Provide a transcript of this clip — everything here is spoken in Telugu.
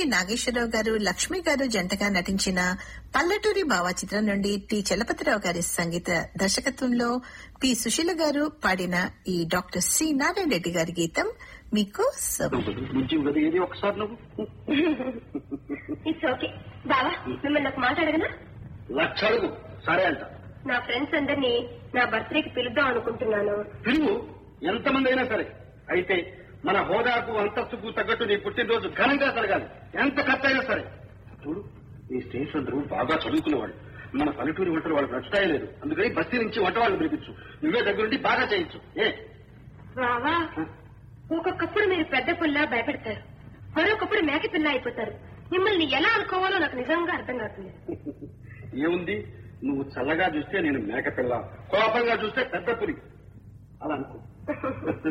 దేవినేని నాగేశ్వరరావు గారు లక్ష్మి గారు జంటగా నటించిన పల్లెటూరి బావ చిత్రం నుండి టి చలపతిరావు గారి సంగీత దర్శకత్వంలో పి సుశీల గారు పాడిన ఈ డాక్టర్ సి నారాయణ రెడ్డి గారి గీతం మీకోసం నుంచి కదా ఏది ఒకసారి నువ్వు ఇట్స్ ఓకే బావా మిమ్మల్ని ఒక మాట అడగనా లక్ష అడుగు సరే అంట నా ఫ్రెండ్స్ అందరినీ నా బర్త్డేకి పిలుద్దాం అనుకుంటున్నాను పిలువు ఎంతమంది అయినా సరే అయితే మన హోదాకు అంతస్తుకు తగ్గట్టు నీ పుట్టినరోజు ఘనంగా జరగాలి ఎంత ఖర్చు అయినా సరే చూడు ఈ స్టేషన్ అందరూ బాగా చదువుకునేవాళ్ళు మన పల్లెటూరి వంటలు వాళ్ళకి నచ్చుతాయో లేదు అందుకని బస్తీ నుంచి వంట వాళ్ళు పిలిపించు నువ్వే దగ్గరుండి బాగా చేయించు ఏ బావా ఒక్కొక్కప్పుడు మీరు పెద్ద పుల్ల భయపెడతారు మరొకప్పుడు మేక పిల్ల అయిపోతారు మిమ్మల్ని ఎలా అనుకోవాలో నాకు నిజంగా అర్థం కావట్లేదు ఏముంది నువ్వు చల్లగా చూస్తే నేను మేకపిల్ల కోపంగా చూస్తే పెద్ద పులి అలా అనుకో